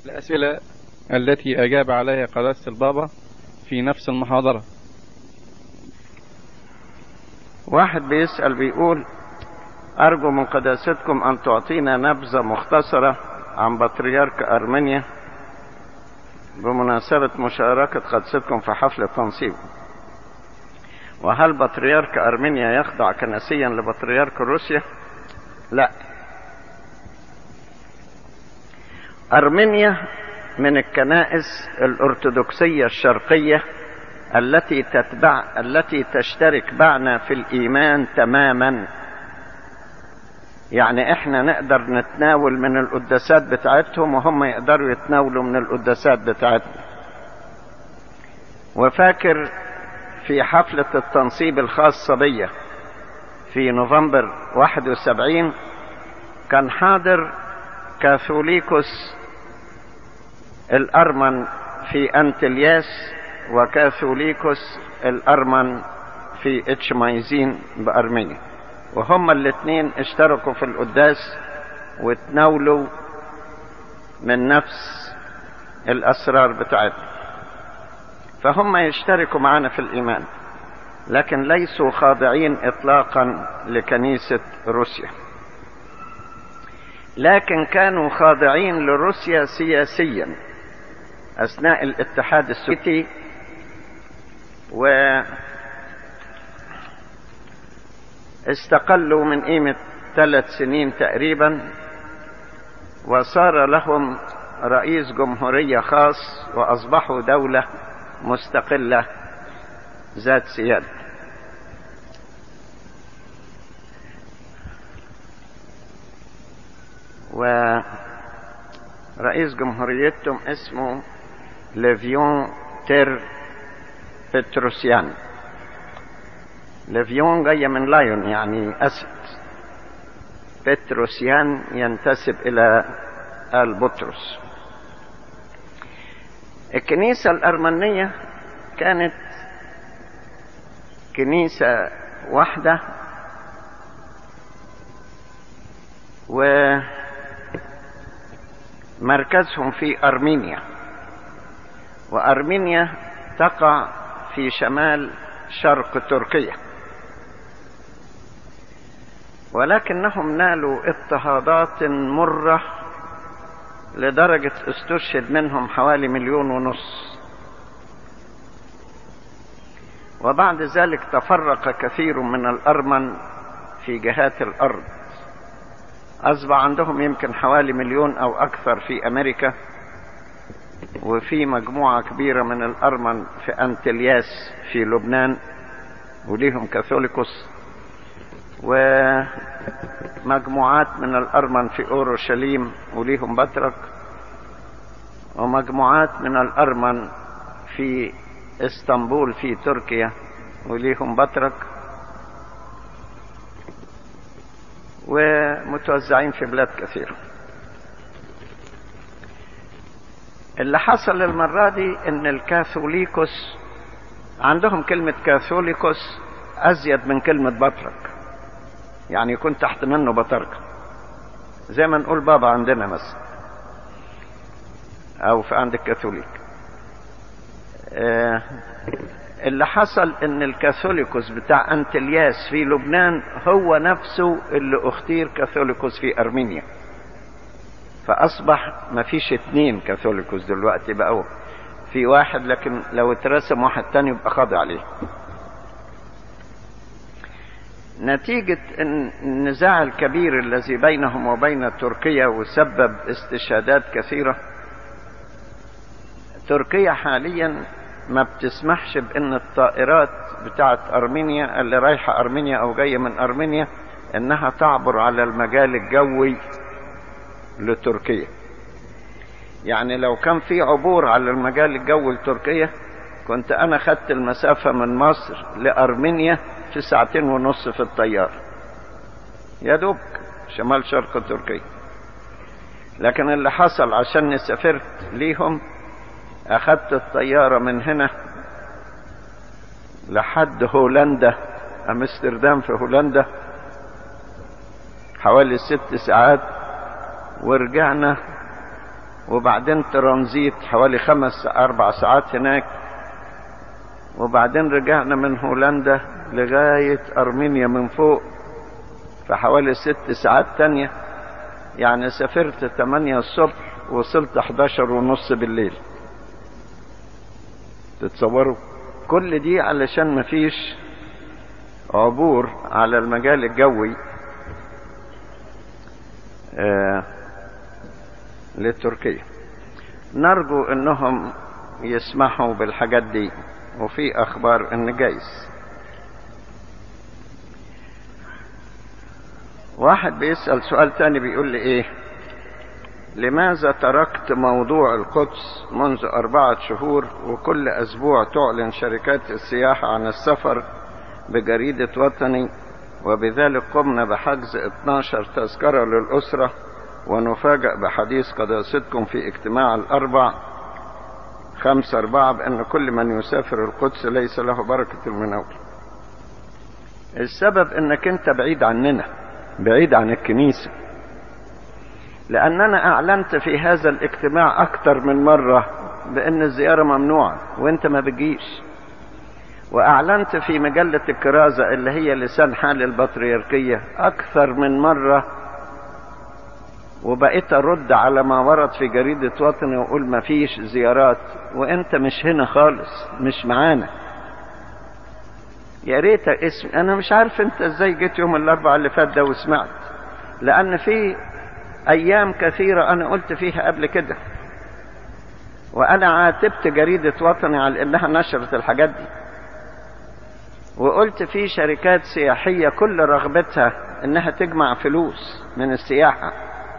الأسئلة التي أجاب عليها قداسة البابا في نفس المحاضرة واحد بيسأل بيقول أرجو من قداستكم أن تعطينا نبذة مختصرة عن بطريرك أرمينيا بمناسبة مشاركة قداستكم في حفل التنصيب وهل بطريرك أرمينيا يخضع كنسيا لبطريرك روسيا؟ لا أرمينيا من الكنائس الأرثوذكسية الشرقية التي تتبع التي تشترك معنا في الإيمان تماما يعني احنا نقدر نتناول من القداسات بتاعتهم وهم يقدروا يتناولوا من القداسات بتاعتنا وفاكر في حفلة التنصيب الخاصة بي في نوفمبر 71 كان حاضر كاثوليكوس الأرمن في أنتلياس وكاثوليكوس الأرمن في اتشمايزين بأرمينيا وهما الاثنين اشتركوا في القداس وتناولوا من نفس الأسرار بتاعتنا فهم يشتركوا معنا في الإيمان لكن ليسوا خاضعين إطلاقا لكنيسة روسيا لكن كانوا خاضعين لروسيا سياسيا أثناء الاتحاد السوفيتي و استقلوا من قيمة ثلاث سنين تقريبا وصار لهم رئيس جمهورية خاص وأصبحوا دولة مستقلة ذات سيادة ورئيس جمهوريتهم اسمه ليفيون تير بتروسيان ليفيون جاية من لايون يعني أسد بتروسيان ينتسب إلى آل بطرس الكنيسة الأرمنية كانت كنيسة واحدة ومركزهم في أرمينيا وأرمينيا تقع في شمال شرق تركيا ولكنهم نالوا اضطهادات مرة لدرجة استشهد منهم حوالي مليون ونص وبعد ذلك تفرق كثير من الأرمن في جهات الأرض أصبح عندهم يمكن حوالي مليون أو أكثر في أمريكا وفي مجموعة كبيرة من الأرمن في أنتلياس في لبنان وليهم كاثوليكوس ومجموعات من الأرمن في أورشليم وليهم بطرك ومجموعات من الأرمن في اسطنبول في تركيا وليهم بطرك ومتوزعين في بلاد كثيرة اللي حصل المرة دي ان الكاثوليكوس عندهم كلمة كاثوليكوس ازيد من كلمة بطرك يعني يكون تحت منه بطرك زي ما نقول بابا عندنا مثلا او في عند الكاثوليك آه اللي حصل ان الكاثوليكوس بتاع انتلياس في لبنان هو نفسه اللي اختير كاثوليكوس في ارمينيا فاصبح ما فيش اتنين كاثوليكوس دلوقتي بقوا في واحد لكن لو اترسم واحد تاني يبقى خاضع عليه نتيجة النزاع الكبير الذي بينهم وبين تركيا وسبب استشهادات كثيرة تركيا حاليا ما بتسمحش بان الطائرات بتاعت ارمينيا اللي رايحة ارمينيا او جاية من ارمينيا انها تعبر على المجال الجوي لتركيا يعني لو كان في عبور على المجال الجوي لتركيا كنت انا خدت المسافة من مصر لارمينيا في ساعتين ونص في الطيار يا دوب شمال شرق تركيا لكن اللي حصل عشان سافرت ليهم اخدت الطيارة من هنا لحد هولندا امستردام في هولندا حوالي ست ساعات ورجعنا وبعدين ترانزيت حوالي خمس أربع ساعات هناك وبعدين رجعنا من هولندا لغاية أرمينيا من فوق في حوالي ست ساعات تانية يعني سافرت 8 الصبح وصلت 11 ونص بالليل تتصوروا كل دي علشان مفيش عبور على المجال الجوي آه لتركيا نرجو انهم يسمحوا بالحاجات دي وفي اخبار ان جايز واحد بيسأل سؤال تاني بيقول لي ايه لماذا تركت موضوع القدس منذ أربعة شهور وكل أسبوع تعلن شركات السياحة عن السفر بجريدة وطني وبذلك قمنا بحجز 12 تذكرة للأسرة ونفاجأ بحديث قداستكم في اجتماع الأربع خمسة أربعة بأن كل من يسافر القدس ليس له بركة المناول السبب أنك أنت بعيد عننا بعيد عن الكنيسة لأننا أعلنت في هذا الاجتماع أكثر من مرة بأن الزيارة ممنوعة وأنت ما بتجيش وأعلنت في مجلة الكرازة اللي هي لسان حال البطريركية أكثر من مرة وبقيت أرد على ما ورد في جريدة وطني وأقول ما فيش زيارات وأنت مش هنا خالص مش معانا يا ريت اسم أنا مش عارف أنت إزاي جيت يوم الأربعاء اللي فات ده وسمعت لأن في أيام كثيرة أنا قلت فيها قبل كده وأنا عاتبت جريدة وطني على إنها نشرت الحاجات دي وقلت في شركات سياحية كل رغبتها إنها تجمع فلوس من السياحة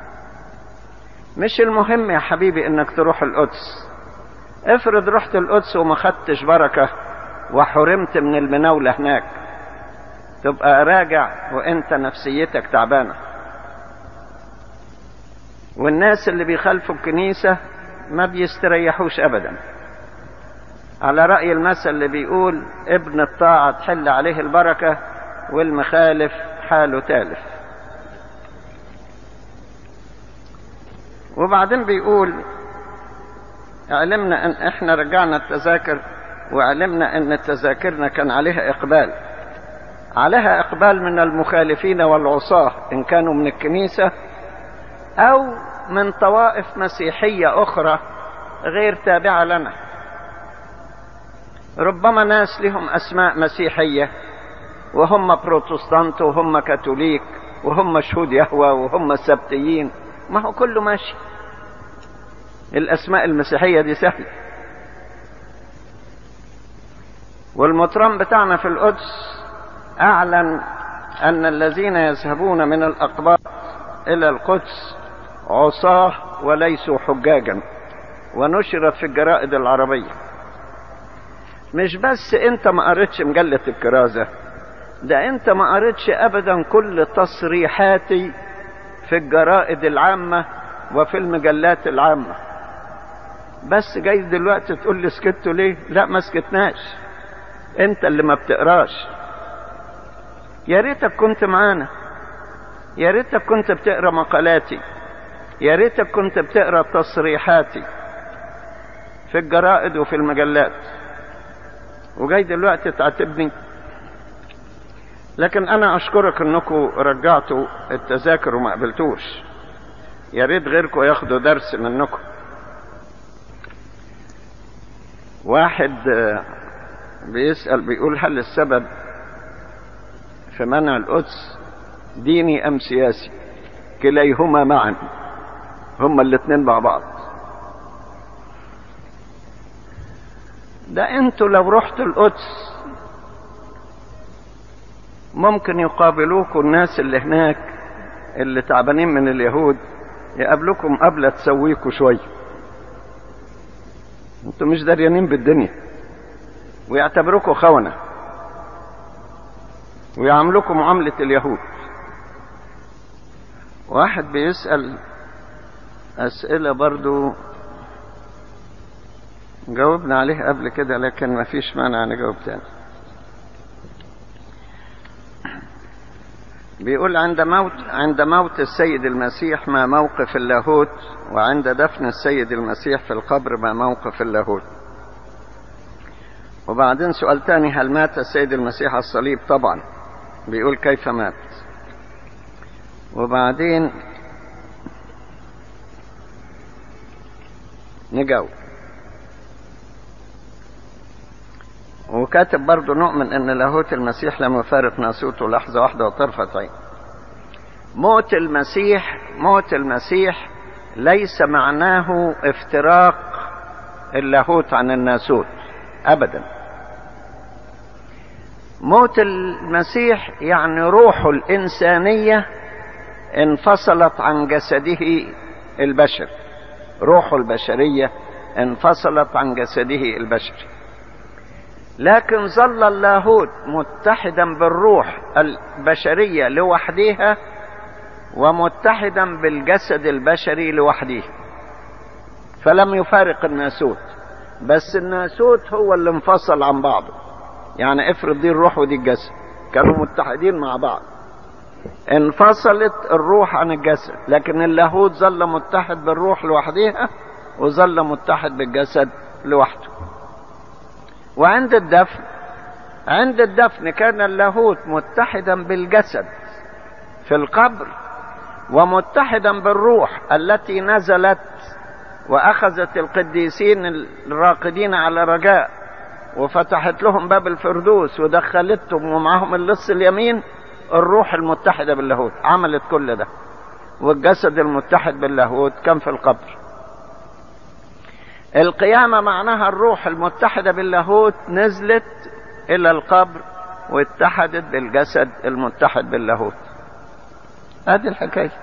مش المهم يا حبيبي إنك تروح القدس افرض رحت القدس وما خدتش بركة وحرمت من المناولة هناك تبقى راجع وانت نفسيتك تعبانه والناس اللي بيخالفوا الكنيسة ما بيستريحوش أبدا على رأي المثل اللي بيقول ابن الطاعة تحل عليه البركة والمخالف حاله تالف وبعدين بيقول علمنا ان احنا رجعنا التذاكر وعلمنا ان تذاكرنا كان عليها اقبال عليها اقبال من المخالفين والعصاة ان كانوا من الكنيسة او من طوائف مسيحية اخرى غير تابعة لنا ربما ناس لهم اسماء مسيحية وهم بروتستانت وهم كاثوليك وهم شهود يهوى وهم سبتيين ما هو كله ماشي الاسماء المسيحية دي سهلة والمطران بتاعنا في القدس اعلن ان الذين يذهبون من الاقباط الى القدس عصاه وليسوا حجاجا ونشرت في الجرائد العربية مش بس انت ما قريتش مجلة الكرازة ده انت ما قريتش ابدا كل تصريحاتي في الجرائد العامة وفي المجلات العامة بس جاي دلوقتي تقول لي سكتوا ليه لا ما سكتناش انت اللي ما بتقراش يا ريتك كنت معانا يا ريتك كنت بتقرا مقالاتي يا ريتك كنت بتقرا تصريحاتي في الجرائد وفي المجلات وجاي دلوقتي تعاتبني لكن انا اشكرك انكم رجعتوا التذاكر وما قبلتوش يا ريت غيركم ياخدوا درس منكم واحد بيسأل بيقول هل السبب في منع القدس ديني ام سياسي كليهما معا هما الاثنين مع بعض ده انتوا لو رحتوا القدس ممكن يقابلوكم الناس اللي هناك اللي تعبانين من اليهود يقابلوكم قبل تسويكوا شويه انتوا مش دريانين بالدنيا ويعتبروكوا خونة ويعاملوكوا معاملة اليهود واحد بيسأل أسئلة برضو جاوبنا عليه قبل كده لكن ما فيش مانع نجاوب تاني بيقول عند موت عند موت السيد المسيح ما موقف اللاهوت وعند دفن السيد المسيح في القبر ما موقف اللاهوت وبعدين سؤال تاني هل مات السيد المسيح على الصليب طبعا بيقول كيف مات وبعدين نجاوب وكاتب برضه نؤمن ان لاهوت المسيح لم يفارق ناسوته لحظه واحده وطرفه عين موت المسيح موت المسيح ليس معناه افتراق اللاهوت عن الناسوت ابدا موت المسيح يعني روحه الانسانيه انفصلت عن جسده البشري روحه البشريه انفصلت عن جسده البشري لكن ظل اللاهوت متحدا بالروح البشريه لوحدها ومتحدا بالجسد البشري لوحده فلم يفارق الناسوت بس الناسوت هو اللي انفصل عن بعضه يعني افرض دي الروح ودي الجسد كانوا متحدين مع بعض انفصلت الروح عن الجسد لكن اللاهوت ظل متحد بالروح لوحدها وظل متحد بالجسد لوحده وعند الدفن عند الدفن كان اللاهوت متحدا بالجسد في القبر ومتحدا بالروح التي نزلت واخذت القديسين الراقدين على رجاء وفتحت لهم باب الفردوس ودخلتهم ومعهم اللص اليمين الروح المتحدة باللاهوت عملت كل ده والجسد المتحد باللاهوت كان في القبر القيامة معناها الروح المتحدة باللاهوت نزلت إلى القبر واتحدت بالجسد المتحد باللاهوت هذه الحكاية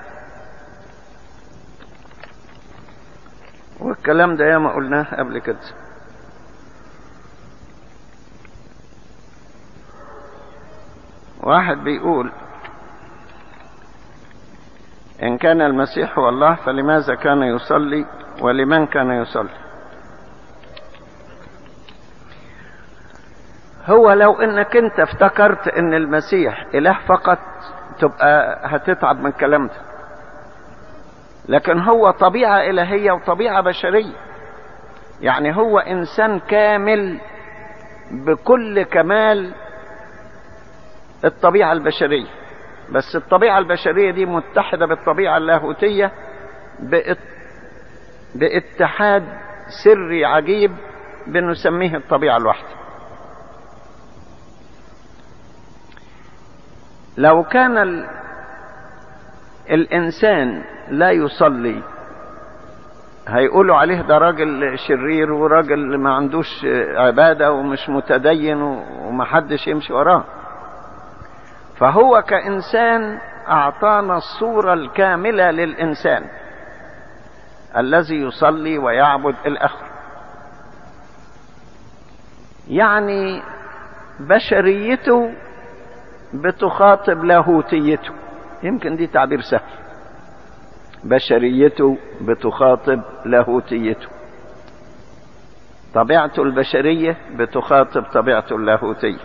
والكلام ده ياما قلناه قبل كده واحد بيقول إن كان المسيح هو الله فلماذا كان يصلي ولمن كان يصلي هو لو انك انت افتكرت ان المسيح اله فقط تبقى هتتعب من الكلام ده لكن هو طبيعة الهية وطبيعة بشرية يعني هو انسان كامل بكل كمال الطبيعة البشرية بس الطبيعة البشرية دي متحدة بالطبيعة اللاهوتية باتحاد سري عجيب بنسميه الطبيعة الواحدة لو كان ال... الإنسان لا يصلي هيقولوا عليه ده راجل شرير وراجل ما عندوش عبادة ومش متدين ومحدش يمشي وراه فهو كإنسان أعطانا الصورة الكاملة للإنسان الذي يصلي ويعبد الآخر يعني بشريته بتخاطب لاهوتيته يمكن دي تعبير سهل بشريته بتخاطب لاهوتيته طبيعته البشرية بتخاطب طبيعته اللاهوتية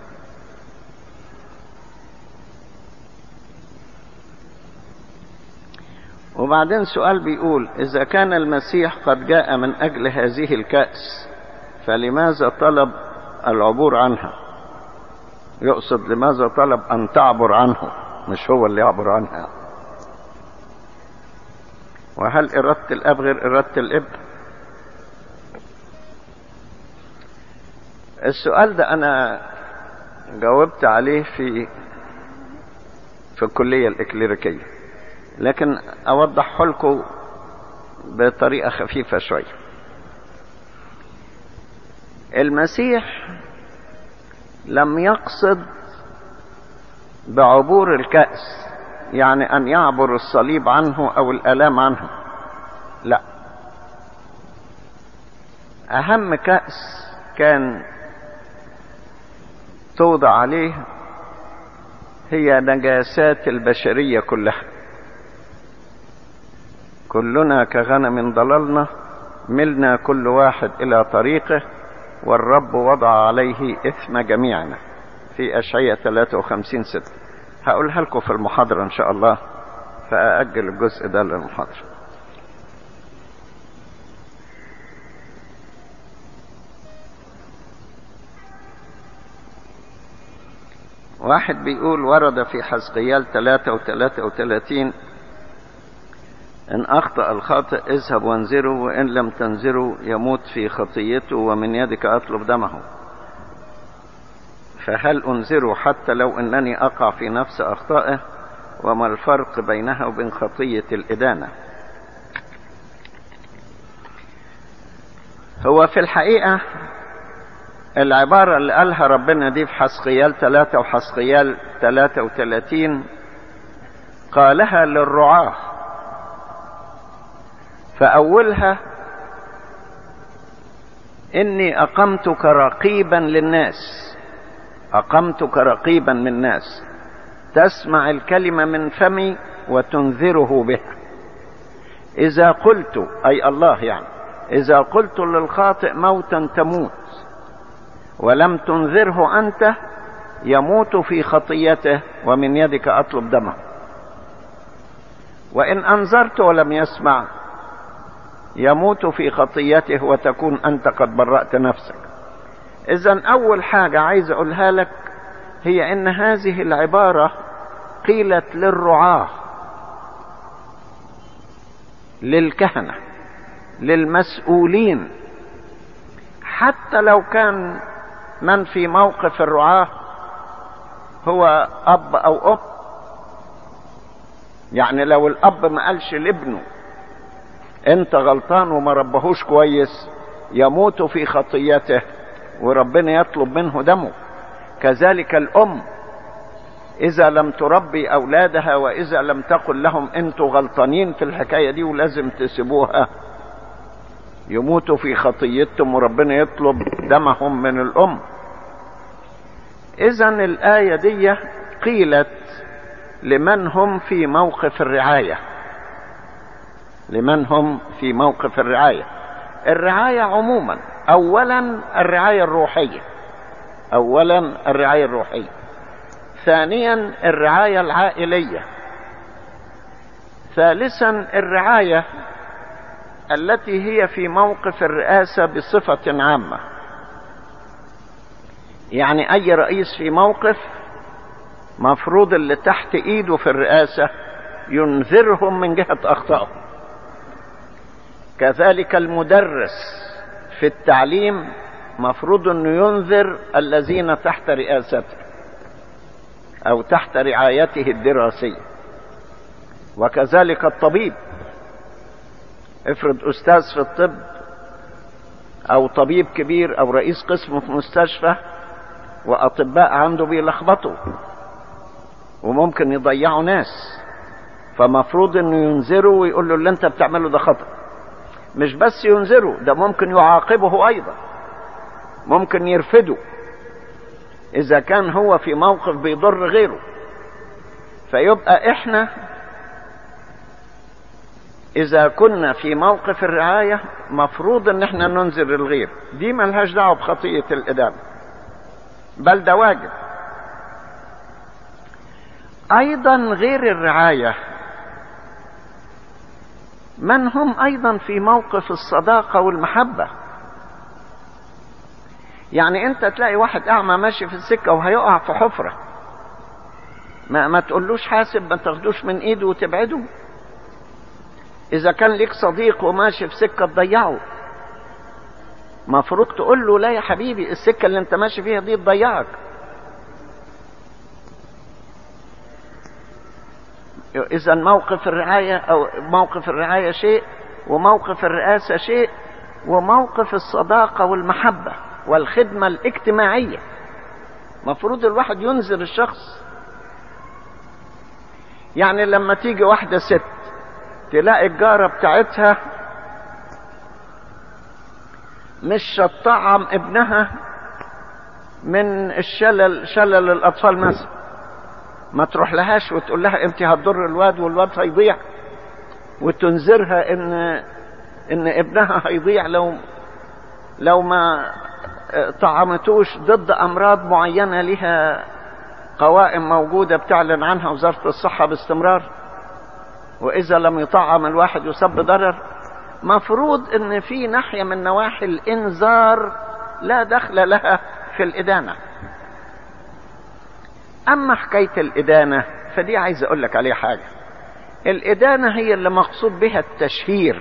وبعدين سؤال بيقول إذا كان المسيح قد جاء من أجل هذه الكأس فلماذا طلب العبور عنها يقصد لماذا طلب أن تعبر عنه مش هو اللي يعبر عنها وهل إرادة الأب غير إرادة الابن السؤال ده أنا جاوبت عليه في في الكلية الإكليريكية لكن أوضحه لكم بطريقة خفيفة شوية المسيح لم يقصد بعبور الكأس يعني أن يعبر الصليب عنه أو الآلام عنه لا أهم كأس كان توضع عليه هي نجاسات البشرية كلها كلنا كغنم ضللنا ملنا كل واحد إلى طريقه والرب وضع عليه إثم جميعنا في أشعية 53 ستة هقولها لكم في المحاضرة ان شاء الله فأأجل الجزء ده للمحاضرة واحد بيقول ورد في حزقيال 3 و 33 إن أخطأ الخاطئ اذهب وانذره وإن لم تنذره يموت في خطيته ومن يدك أطلب دمه فهل أنذره حتى لو أنني أقع في نفس أخطائه وما الفرق بينها وبين خطية الإدانة هو في الحقيقة العبارة اللي قالها ربنا دي في حسقيال 3 وحسقيال 33 قالها للرعاة فأولها إني أقمتك رقيبا للناس أقمتك رقيبا من الناس تسمع الكلمة من فمي وتنذره بها إذا قلت أي الله يعني إذا قلت للخاطئ موتا تموت ولم تنذره أنت يموت في خطيته ومن يدك أطلب دمه وإن أنذرت ولم يسمع يموت في خطيته وتكون أنت قد برأت نفسك إذا أول حاجة عايز أقولها لك هي أن هذه العبارة قيلت للرعاة للكهنة للمسؤولين حتى لو كان من في موقف الرعاة هو أب أو أب يعني لو الأب ما قالش لابنه أنت غلطان وما ربهوش كويس يموت في خطيته وربنا يطلب منه دمه كذلك الأم إذا لم تربي أولادها وإذا لم تقل لهم أنتوا غلطانين في الحكاية دي ولازم تسيبوها يموتوا في خطيتهم وربنا يطلب دمهم من الأم إذا الآية دي قيلت لمن هم في موقف الرعاية لمن هم في موقف الرعاية الرعاية عموما أولا الرعاية الروحية أولا الرعاية الروحية ثانيا الرعاية العائلية ثالثا الرعاية التي هي في موقف الرئاسة بصفة عامة يعني أي رئيس في موقف مفروض اللي تحت إيده في الرئاسة ينذرهم من جهة أخطائهم كذلك المدرس في التعليم مفروض أنه ينذر الذين تحت رئاسته أو تحت رعايته الدراسية وكذلك الطبيب افرض أستاذ في الطب أو طبيب كبير أو رئيس قسم في مستشفى وأطباء عنده بيلخبطوا وممكن يضيعوا ناس فمفروض انه ينذره ويقول له اللي انت بتعمله ده خطأ مش بس ينذره ده ممكن يعاقبه ايضا ممكن يرفده اذا كان هو في موقف بيضر غيره فيبقى احنا اذا كنا في موقف الرعاية مفروض ان احنا ننذر الغير دي ملهاش دعوة بخطية الادانة بل ده واجب ايضا غير الرعاية من هم ايضا في موقف الصداقة والمحبة يعني انت تلاقي واحد اعمى ماشي في السكة وهيقع في حفرة ما, ما تقولوش حاسب ما تاخدوش من ايده وتبعده اذا كان ليك صديق وماشي في سكة تضيعه مفروض تقول له لا يا حبيبي السكة اللي انت ماشي فيها دي تضيعك اذا موقف الرعاية او موقف الرعاية شيء وموقف الرئاسة شيء وموقف الصداقة والمحبة والخدمة الاجتماعية مفروض الواحد ينذر الشخص يعني لما تيجي واحدة ست تلاقي الجارة بتاعتها مش تطعم ابنها من الشلل شلل الاطفال مثلا ما تروح لهاش وتقول لها انت هتضر الواد والواد هيضيع وتنذرها ان ان ابنها هيضيع لو لو ما طعمتوش ضد امراض معينه لها قوائم موجودة بتعلن عنها وزارة الصحة باستمرار وإذا لم يطعم الواحد يصاب بضرر مفروض ان في ناحية من نواحي الانذار لا دخل لها في الادانة اما حكاية الادانة فدي عايز اقول لك عليها حاجة الادانة هي اللي مقصود بها التشهير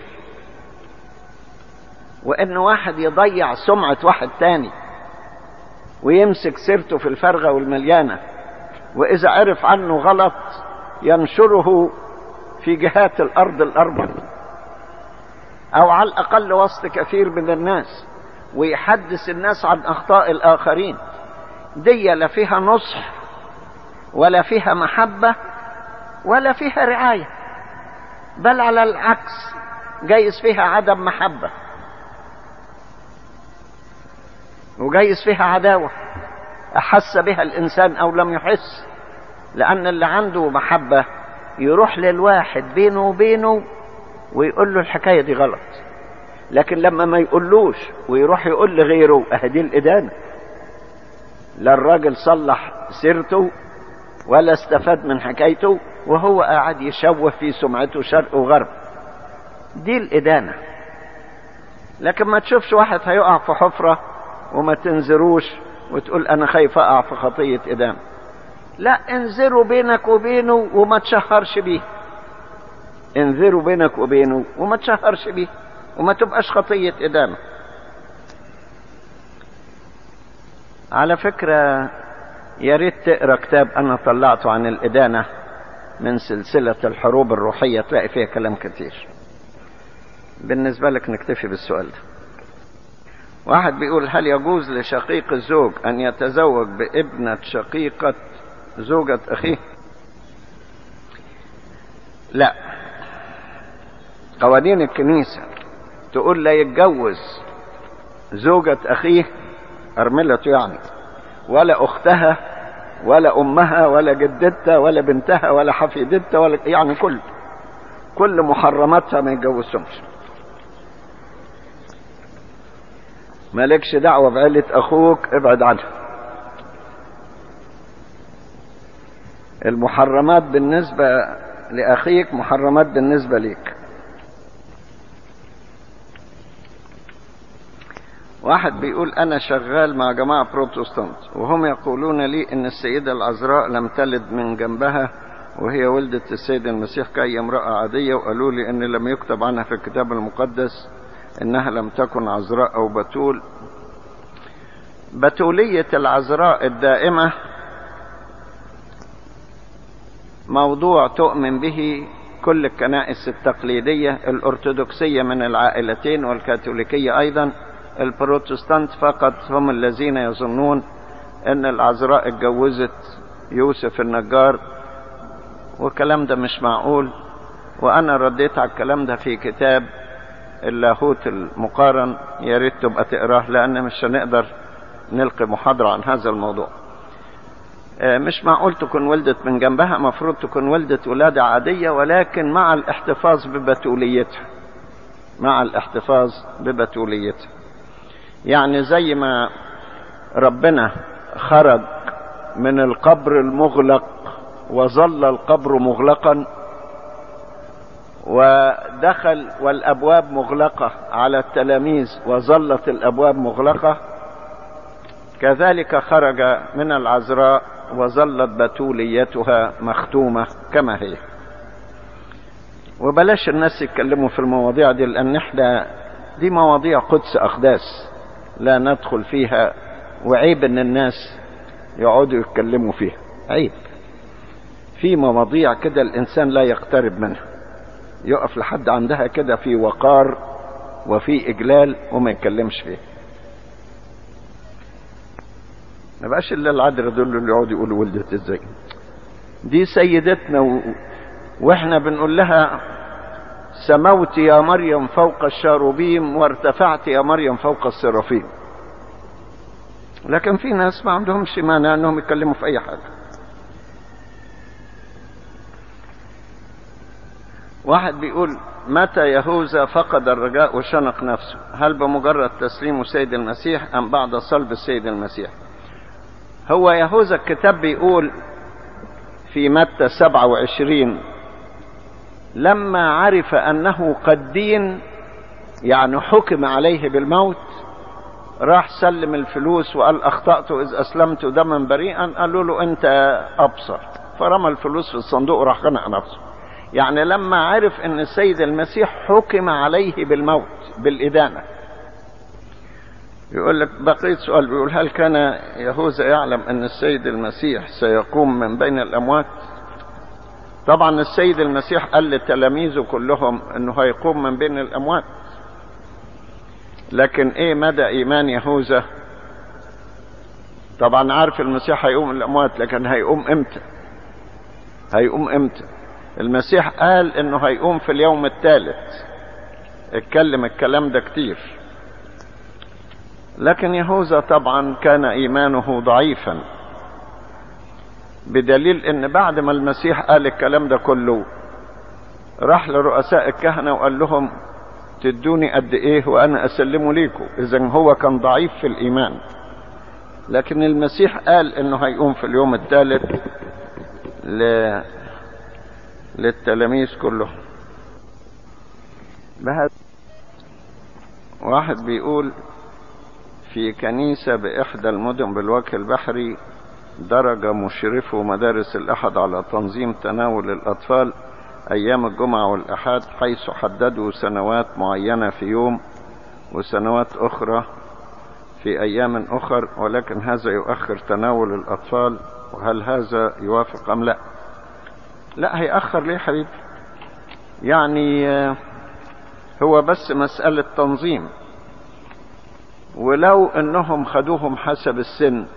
وان واحد يضيع سمعة واحد تاني ويمسك سيرته في الفرغة والمليانة واذا عرف عنه غلط ينشره في جهات الارض الاربع او على الاقل وسط كثير من الناس ويحدث الناس عن اخطاء الاخرين دي لا فيها نصح ولا فيها محبة ولا فيها رعاية بل على العكس جايز فيها عدم محبة وجايز فيها عداوة أحس بها الإنسان أو لم يحس لأن اللي عنده محبة يروح للواحد بينه وبينه ويقول له الحكاية دي غلط لكن لما ما يقولوش ويروح يقول لغيره اهدي الإدانة لا الراجل صلح سيرته ولا استفاد من حكايته وهو قاعد يشوه في سمعته شرق وغرب دي الإدانة لكن ما تشوفش واحد هيقع في حفرة وما تنذروش وتقول أنا خايف أقع في خطية إدانة لا انذروا بينك وبينه وما تشهرش بيه انذروا بينك وبينه وما تشهرش بيه وما تبقاش خطية إدانة على فكرة يا ريت تقرا كتاب أنا طلعته عن الإدانة من سلسلة الحروب الروحية تلاقي فيها كلام كتير بالنسبة لك نكتفي بالسؤال ده واحد بيقول هل يجوز لشقيق الزوج أن يتزوج بابنة شقيقة زوجة أخيه لا قوانين الكنيسة تقول لا يتجوز زوجة أخيه أرملته يعني ولا أختها ولا أمها ولا جدتها ولا بنتها ولا حفيدتها ولا يعني كل كل محرماتها ما يتجوزهمش مالكش دعوة بعيلة أخوك ابعد عنها المحرمات بالنسبة لأخيك محرمات بالنسبة ليك واحد بيقول أنا شغال مع جماعة بروتستانت وهم يقولون لي إن السيدة العذراء لم تلد من جنبها وهي ولدة السيد المسيح كأي امرأة عادية وقالوا لي إن لم يكتب عنها في الكتاب المقدس إنها لم تكن عذراء أو بتول بتولية العذراء الدائمة موضوع تؤمن به كل الكنائس التقليدية الأرثوذكسية من العائلتين والكاثوليكية أيضا البروتستانت فقط هم الذين يظنون أن العذراء اتجوزت يوسف النجار والكلام ده مش معقول وأنا رديت على الكلام ده في كتاب اللاهوت المقارن يا ريت تبقى تقراه لأن مش هنقدر نلقي محاضرة عن هذا الموضوع مش معقول تكون ولدت من جنبها مفروض تكون ولدت ولادة عادية ولكن مع الاحتفاظ ببتوليتها مع الاحتفاظ ببتوليتها يعني زي ما ربنا خرج من القبر المغلق وظل القبر مغلقا ودخل والابواب مغلقه على التلاميذ وظلت الابواب مغلقه كذلك خرج من العذراء وظلت بتوليتها مختومه كما هي وبلاش الناس يتكلموا في المواضيع دي لان احنا دي مواضيع قدس اقداس لا ندخل فيها وعيب ان الناس يقعدوا يتكلموا فيها عيب في مواضيع كده الانسان لا يقترب منها يقف لحد عندها كده في وقار وفي اجلال وما يتكلمش فيها ما بقاش الا العذراء دول اللي يقعدوا يقولوا ولدت ازاي دي سيدتنا و... واحنا بنقول لها سموت يا مريم فوق الشاروبيم وارتفعت يا مريم فوق السرافيم لكن في ناس ما عندهمش مانع انهم يتكلموا في اي حاجه واحد بيقول متى يهوذا فقد الرجاء وشنق نفسه هل بمجرد تسليم السيد المسيح ام بعد صلب السيد المسيح هو يهوذا الكتاب بيقول في متى 27 لما عرف انه قد دين يعني حكم عليه بالموت راح سلم الفلوس وقال اخطأت اذ اسلمت دما بريئا قالوا له انت ابصر فرمى الفلوس في الصندوق وراح خنق نفسه يعني لما عرف ان السيد المسيح حكم عليه بالموت بالادانه يقول لك بقيت سؤال بيقول هل كان يهوذا يعلم ان السيد المسيح سيقوم من بين الاموات طبعا السيد المسيح قال لتلاميذه كلهم انه هيقوم من بين الاموات لكن ايه مدى ايمان يهوذا طبعا عارف المسيح هيقوم من الاموات لكن هيقوم امتى هيقوم امتى المسيح قال انه هيقوم في اليوم الثالث اتكلم الكلام ده كتير لكن يهوذا طبعا كان ايمانه ضعيفا بدليل ان بعد ما المسيح قال الكلام ده كله راح لرؤساء الكهنه وقال لهم تدوني قد ايه وانا اسلمه ليكم اذا هو كان ضعيف في الايمان لكن المسيح قال انه هيقوم في اليوم الثالث ل... للتلاميذ كلهم بهذا واحد بيقول في كنيسة بإحدى المدن بالوجه البحري درج مشرفو مدارس الأحد على تنظيم تناول الأطفال أيام الجمعة والأحد حيث حددوا سنوات معينة في يوم وسنوات أخرى في أيام أخر ولكن هذا يؤخر تناول الأطفال وهل هذا يوافق أم لا لا هيأخر ليه حبيبي يعني هو بس مسألة تنظيم ولو انهم خدوهم حسب السن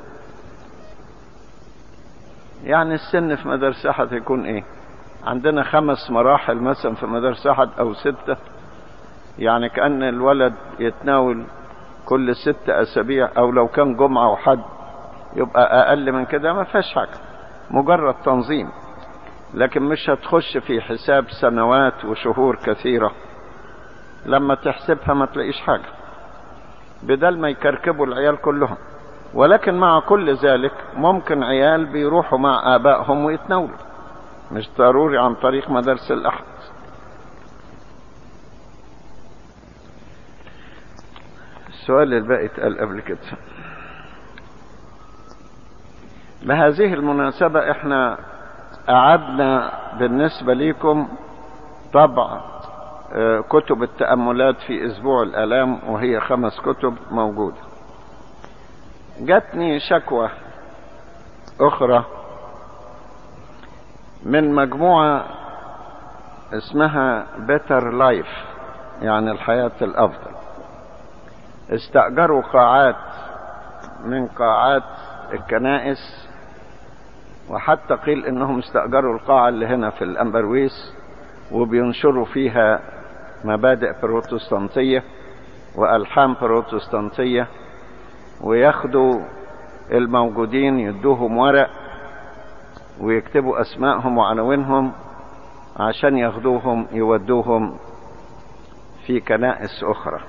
يعني السن في مدرسة أحد هيكون ايه عندنا خمس مراحل مثلا في مدرسة أحد او ستة يعني كأن الولد يتناول كل ست اسابيع او لو كان جمعة وحد يبقى اقل من كده ما فيهاش حاجة مجرد تنظيم لكن مش هتخش في حساب سنوات وشهور كثيرة لما تحسبها ما تلاقيش حاجة بدل ما يكركبوا العيال كلهم ولكن مع كل ذلك ممكن عيال بيروحوا مع آبائهم ويتناولوا مش ضروري عن طريق مدارس الأحد السؤال الباقي اتقال قبل كده بهذه المناسبة احنا أعدنا بالنسبة لكم طبع كتب التأملات في أسبوع الآلام وهي خمس كتب موجودة جاتني شكوى أخرى من مجموعة اسمها بيتر لايف يعني الحياة الأفضل استأجروا قاعات من قاعات الكنائس وحتى قيل انهم استأجروا القاعة اللي هنا في الأمبرويس وبينشروا فيها مبادئ بروتستانتية وألحان بروتستانتية وياخدوا الموجودين يدوهم ورق ويكتبوا أسمائهم وعناوينهم عشان ياخدوهم يودوهم في كنائس أخرى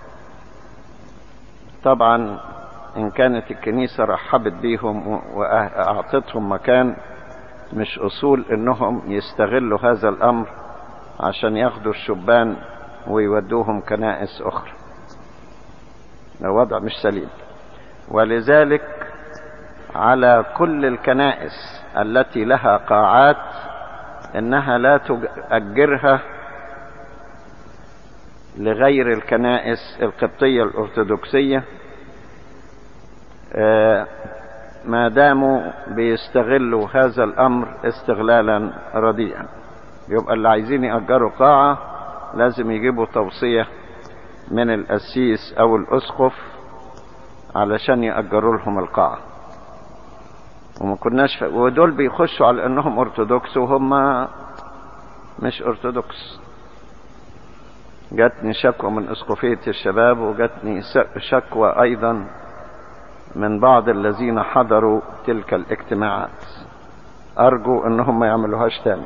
طبعا إن كانت الكنيسة رحبت بيهم وأعطتهم مكان مش أصول إنهم يستغلوا هذا الأمر عشان ياخدوا الشبان ويودوهم كنائس أخرى الوضع مش سليم ولذلك على كل الكنائس التي لها قاعات انها لا تؤجرها لغير الكنائس القبطية الارثوذكسية ما داموا بيستغلوا هذا الامر استغلالا رديئا يبقى اللي عايزين يأجروا قاعة لازم يجيبوا توصية من القسيس او الاسقف علشان يأجروا لهم القاعة وما كناش ف... ودول بيخشوا على انهم ارثوذكس وهم مش ارثوذكس جاتني شكوى من اسقفية الشباب وجاتني شكوى ايضا من بعض الذين حضروا تلك الاجتماعات ارجو انهم ما يعملوهاش تاني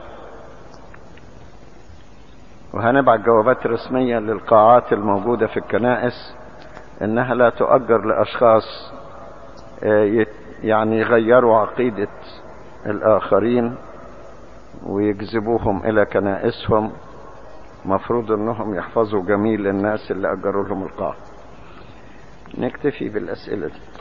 وهنبعت جوابات رسمية للقاعات الموجودة في الكنائس انها لا تؤجر لاشخاص يعني يغيروا عقيدة الآخرين ويجذبوهم إلى كنائسهم مفروض أنهم يحفظوا جميل الناس اللي أجروا لهم القاعة نكتفي بالأسئلة دي